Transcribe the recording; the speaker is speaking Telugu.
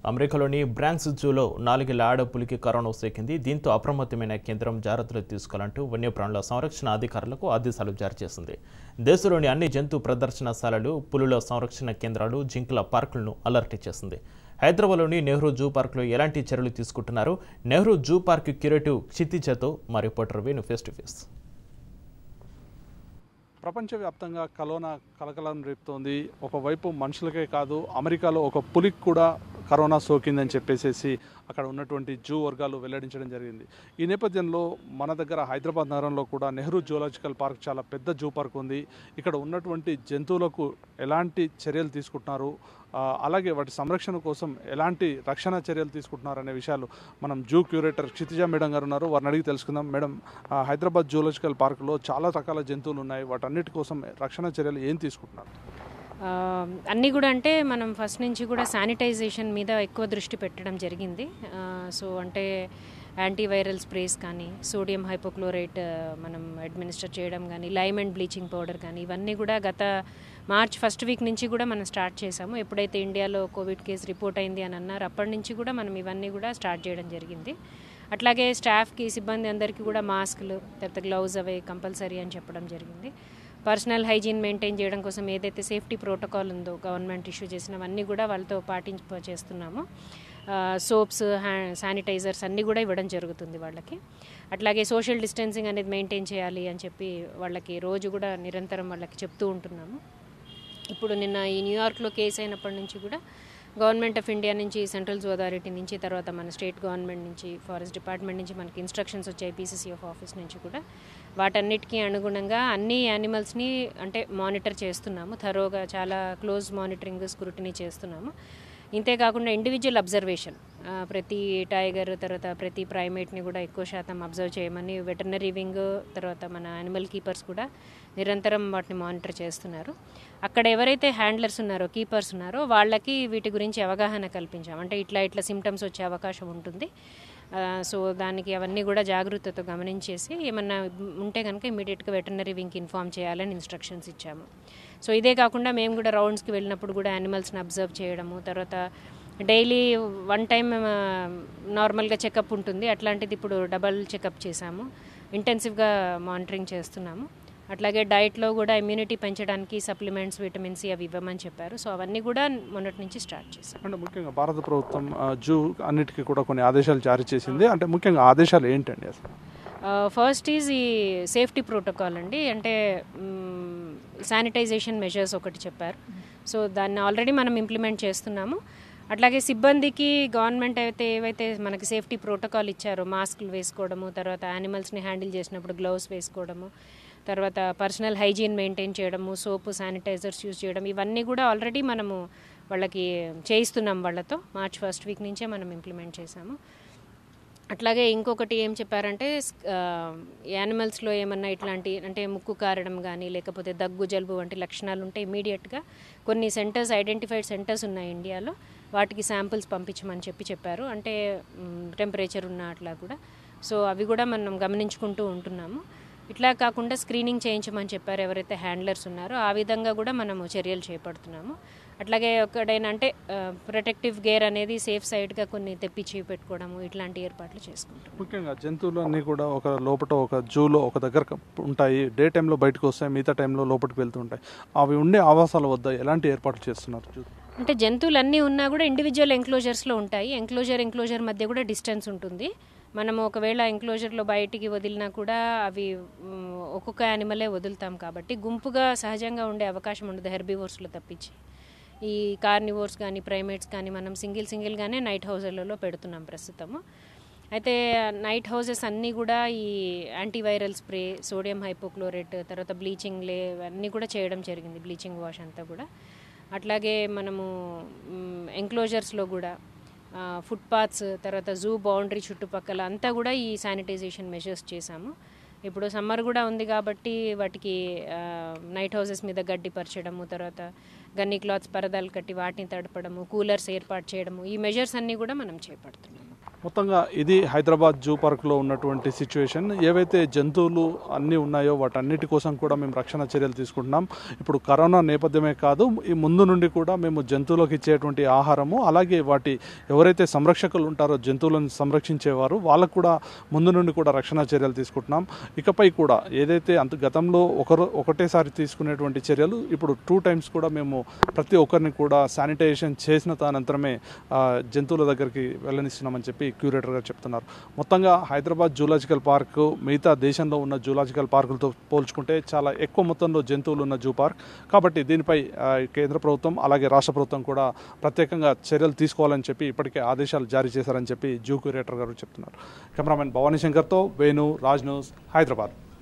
అమెరికాలోని బ్రాంక్స్ జూలో నాలుగేళ్ల ఆడపులికి కరోనా సోకింది దీంతో అప్రమత్తమైన కేంద్రం జాగ్రత్తలు తీసుకోవాలంటూ వన్యప్రాణుల సంరక్షణ అధికారులకు ఆదేశాలు జారీ చేసింది దేశంలోని అన్ని జంతు ప్రదర్శనశాలలు పులుల సంరక్షణ కేంద్రాలు జింకల పార్కులను అలర్ట్ చేసింది హైదరాబాద్లోని నెహ్రూ జూ పార్కులో ఎలాంటి చర్యలు తీసుకుంటున్నారు నెహ్రూ జూ పార్క్ క్యూరేటివ్ క్షితిజతో మా reporter Venu face to face ప్రపంచవ్యాప్తంగా కరోనా కలకలం రేపుతోంది ఒకవైపు మనుషులకే కాదు అమెరికాలో ఒక పులికి కూడా కరోనా సోకిందని చెప్పేసేసి అక్కడ ఉన్నటువంటి జూ వర్గాలు వెల్లడించడం జరిగింది ఈ నేపథ్యంలో మన దగ్గర హైదరాబాద్ నగరంలో కూడా నెహ్రూ జూలాజికల్ పార్క్ చాలా పెద్ద జూ పార్క్ ఉంది ఇక్కడ ఉన్నటువంటి జంతువులకు ఎలాంటి చర్యలు తీసుకుంటున్నారు ఆ, అలాగే వాటి సంరక్షణ కోసం ఎలాంటి రక్షణ చర్యలు తీసుకుంటున్నారు అనే విషయాలు మనం జూ క్యూరేటర్ క్షితిజ మేడం గారు ఉన్నారు వారిని అడిగి తెలుసుకుందాం మేడం ఆ, హైదరాబాద్ జూలాజికల్ పార్కులో చాలా రకాల జంతువులు ఉన్నాయి వాటన్నిటి కోసం రక్షణ చర్యలు ఏం తీసుకుంటున్నారు ఆ, అన్నీ కూడా అంటే మనం ఫస్ట్ నుంచి కూడా శానిటైజేషన్ మీద ఎక్కువ దృష్టి పెట్టడం జరిగింది ఆ, సో అంటే యాంటీవైరల్ స్ప్రేస్ కానీ సోడియం హైపోక్లోరైట్ ఆ, మనం అడ్మినిస్టర్ చేయడం కానీ లైమ్ అండ్ బ్లీచింగ్ పౌడర్ కానీ ఇవన్నీ కూడా గత మార్చ్ ఫస్ట్ వీక్ నుంచి కూడా మనం స్టార్ట్ చేసాము ఎప్పుడైతే ఇండియాలో కోవిడ్ కేసు రిపోర్ట్ అయింది అని అన్నారు అప్పటి నుంచి కూడా మనం ఇవన్నీ కూడా స్టార్ట్ చేయడం జరిగింది అట్లాగే స్టాఫ్కి సిబ్బంది అందరికీ కూడా మాస్కులు తర్వాత గ్లౌజ్ అవి కంపల్సరీ అని చెప్పడం జరిగింది పర్సనల్ హైజీన్ మెయింటైన్ చేయడం కోసం ఏదైతే సేఫ్టీ ప్రోటోకాల్ ఉందో గవర్నమెంట్ ఇష్యూ చేసినవన్నీ కూడా వాళ్ళతో పాటింప చేస్తున్నాము సోప్స్ శానిటైజర్స్ అన్నీ కూడా ఇవ్వడం జరుగుతుంది వాళ్ళకి అట్లాగే సోషల్ డిస్టెన్సింగ్ అనేది మెయింటైన్ చేయాలి అని చెప్పి వాళ్ళకి రోజు కూడా నిరంతరం వాళ్ళకి చెప్తూ ఉంటున్నాము ఇప్పుడు నిన్న ఈ న్యూయార్క్లో కేసు అయినప్పటి నుంచి కూడా గవర్నమెంట్ ఆఫ్ ఇండియా నుంచి సెంట్రల్ జూ అథారిటీ నుంచి తర్వాత మన స్టేట్ గవర్నమెంట్ నుంచి ఫారెస్ట్ డిపార్ట్మెంట్ నుంచి మనకి ఇన్స్ట్రక్షన్స్ వచ్చాయి పీసీసీ ఆఫ్ ఆఫీస్ నుంచి కూడా వాటన్నిటికీ అనుగుణంగా అన్ని యానిమల్స్ని అంటే మానిటర్ చేస్తున్నాము థరోగా చాలా క్లోజ్ మానిటరింగ్ స్క్రూటినీ చేస్తున్నాము ఇంతే కాకుండా ఇండివిజువల్ అబ్జర్వేషన్ ప్రతి టైగర్ తర్వాత ప్రతి ప్రైమేట్ని కూడా ఎక్కువ శాతం అబ్జర్వ్ చేయమని వెటర్నరీ వింగ్ తర్వాత మన యానిమల్ కీపర్స్ కూడా నిరంతరం వాటిని మానిటర్ చేస్తున్నారు అక్కడ ఎవరైతే హ్యాండ్లర్స్ ఉన్నారో కీపర్స్ ఉన్నారో వాళ్ళకి వీటి గురించి అవగాహన కల్పించాం అంటే ఇట్లా ఇట్లా సిమ్టమ్స్ వచ్చే అవకాశం ఉంటుంది ఆ, సో దానికి అవన్నీ కూడా జాగ్రత్తతో గమనించేసి ఏమన్నా ఉంటే కనుక ఇమీడియట్గా వెటర్నరీ వింగ్కి ఇన్ఫామ్ చేయాలని ఇన్స్ట్రక్షన్స్ ఇచ్చాము సో ఇదే కాకుండా మేము కూడా రౌండ్స్కి వెళ్ళినప్పుడు కూడా యానిమల్స్ని అబ్జర్వ్ చేయడము తర్వాత డైలీ వన్ టైం నార్మల్గా చెకప్ ఉంటుంది అట్లాంటిది ఇప్పుడు డబల్ చెకప్ చేశాము ఇంటెన్సివ్గా మానిటరింగ్ చేస్తున్నాము అట్లాగే డైట్లో కూడా ఇమ్యూనిటీ పెంచడానికి సప్లిమెంట్స్ విటమిన్ సి అవి ఇవ్వమని చెప్పారు సో అవన్నీ కూడా మొన్నటి నుంచి స్టార్ట్ చేశాం అంటే ముఖ్యంగా భారత ప్రభుత్వం ఆ, జూ అన్నిటికీ కూడా కొన్ని ఆదేశాలు జారీ చేసింది అంటే ముఖ్యంగా ఆదేశాలు ఏంటండి అసలు ఫస్ట్ ఈజ్ ఈ సేఫ్టీ ప్రోటోకాల్ అండి అంటే శానిటైజేషన్ మెజర్స్ ఒకటి చెప్పారు సో దాన్ని ఆల్రెడీ మనం ఇంప్లిమెంట్ చేస్తున్నాము అట్లాగే సిబ్బందికి గవర్నమెంట్ అయితే ఏవైతే మనకి సేఫ్టీ ప్రోటోకాల్ ఇచ్చారో మాస్కులు వేసుకోవడము తర్వాత యానిమల్స్ని హ్యాండిల్ చేసినప్పుడు గ్లౌస్ వేసుకోవడము తర్వాత పర్సనల్ హైజీన్ మెయింటైన్ చేయడము సోపు శానిటైజర్స్ యూజ్ చేయడం ఇవన్నీ కూడా ఆల్రెడీ మనము వాళ్ళకి చేయిస్తున్నాం వాళ్ళతో మార్చ్ ఫస్ట్ వీక్ నుంచే మనం ఇంప్లిమెంట్ చేసాము అట్లాగే ఇంకొకటి ఏం చెప్పారంటే యానిమల్స్లో ఏమన్నా ఇట్లాంటి అంటే ముక్కు కారడం కానీ లేకపోతే దగ్గు జలుబు వంటి లక్షణాలు ఉంటే ఇమీడియట్గా కొన్ని సెంటర్స్ ఐడెంటిఫైడ్ సెంటర్స్ ఉన్నాయి ఇండియాలో వాటికి శాంపిల్స్ పంపించమని చెప్పి చెప్పారు అంటే టెంపరేచర్ ఉన్న అట్లా కూడా సో అవి కూడా మనం గమనించుకుంటూ ఉంటున్నాము ఇట్లా కాకుండా స్క్రీనింగ్ చేయించమని చెప్పారు ఎవరైతే హ్యాండ్లర్స్ ఉన్నారో ఆ విధంగా కూడా మనము చర్యలు చేపడుతున్నాము అట్లాగే ఒకడైనా అంటే ప్రొటెక్టివ్ గేర్ అనేది సేఫ్ సైడ్గా కొన్ని తెప్పించి పెట్టుకోవడము ఇట్లాంటి ఏర్పాట్లు చేసుకుంటాం ముఖ్యంగా జంతువులు అన్నీ కూడా ఒక లోపల ఒక జూలో ఒక దగ్గర ఉంటాయి డే టైంలో బయటకు వస్తాయి మిగతా టైంలో లోపలికి వెళ్తూ ఉంటాయి అవి ఉండే ఆవాసాల వద్ద ఎలాంటి ఏర్పాట్లు చేస్తున్నారు జూ అంటే జంతువులు అన్నీ ఉన్నా కూడా ఇండివిజువల్ ఎంక్లోజర్స్లో ఉంటాయి ఎంక్లోజర్ ఎంక్లోజర్ మధ్య కూడా డిస్టెన్స్ ఉంటుంది మనము ఒకవేళ ఎంక్లోజర్లో బయటికి వదిలినా కూడా అవి మ్, ఒక్కొక్క యానిమలే వదులుతాం కాబట్టి గుంపుగా సహజంగా ఉండే అవకాశం ఉండదు హెర్బివోర్స్లో తప్పించి ఈ కార్నివోర్స్ కానీ ప్రైమేట్స్ కానీ మనం సింగిల్ సింగిల్గానే నైట్ హౌజర్లలో పెడుతున్నాం ప్రస్తుతము అయితే నైట్ హౌసెస్ అన్నీ కూడా ఈ యాంటీవైరల్ స్ప్రే సోడియం హైపోక్లోరేట్ తర్వాత బ్లీచింగ్ లే అన్నీ కూడా చేయడం జరిగింది బ్లీచింగ్ వాష్ అంతా కూడా అట్లాగే మనము ఎంక్లోజర్స్లో కూడా ఫుట్పాత్స్ తర్వాత జూ బౌండరీ చుట్టుపక్కల అంతా కూడా ఈ శానిటైజేషన్ మెజర్స్ చేశాము ఇప్పుడు సమ్మర్ కూడా ఉంది కాబట్టి వాటికి నైట్ హౌసెస్ మీద గడ్డి పరచడము తర్వాత గన్నీ క్లాత్స్ పరదాలు కట్టి వాటిని తడపడము కూలర్స్ ఏర్పాటు చేయడము ఈ మెజర్స్ అన్నీ కూడా మనం చేపడుతున్నాము మొత్తంగా ఇది హైదరాబాద్ జూ పార్క్లో ఉన్నటువంటి సిచ్యువేషన్ ఏవైతే జంతువులు అన్నీ ఉన్నాయో వాటన్నిటి కోసం కూడా మేము రక్షణ చర్యలు తీసుకుంటున్నాం ఇప్పుడు కరోనా నేపథ్యమే కాదు ఈ ముందు నుండి కూడా మేము జంతువులకు ఇచ్చేటువంటి ఆహారము అలాగే వాటి ఎవరైతే సంరక్షకులు ఉంటారో జంతువులను సంరక్షించేవారు వాళ్ళకు కూడా ముందు నుండి కూడా రక్షణ చర్యలు తీసుకుంటున్నాం ఇకపై కూడా ఏదైతే అంత గతంలో ఒకరు ఒకటేసారి తీసుకునేటువంటి చర్యలు ఇప్పుడు టూ టైమ్స్ కూడా మేము ప్రతి ఒక్కరిని కూడా శానిటైజేషన్ చేసిన అనంతరమే ఆ, జంతువుల దగ్గరికి వెళ్ళనిస్తున్నామని చెప్పి క్యూరేటర్ గారు చెప్తున్నారు మొత్తంగా హైదరాబాద్ జూలాజికల్ పార్క్ మిగతా దేశంలో ఉన్న జూలాజికల్ పార్కులతో పోల్చుకుంటే చాలా ఎక్కువ మొత్తంలో జంతువులు ఉన్న జూ పార్క్ కాబట్టి దీనిపై ఆ, కేంద్ర ప్రభుత్వం అలాగే రాష్ట్ర ప్రభుత్వం కూడా ప్రత్యేకంగా చర్యలు తీసుకోవాలని చెప్పి ఇప్పటికే ఆదేశాలు జారీ చేశారని చెప్పి జూ క్యూరేటర్ గారు చెప్తున్నారు కెమెరామెన్ భవానీ శంకర్తో వేణు రాజ్ న్యూస్ హైదరాబాద్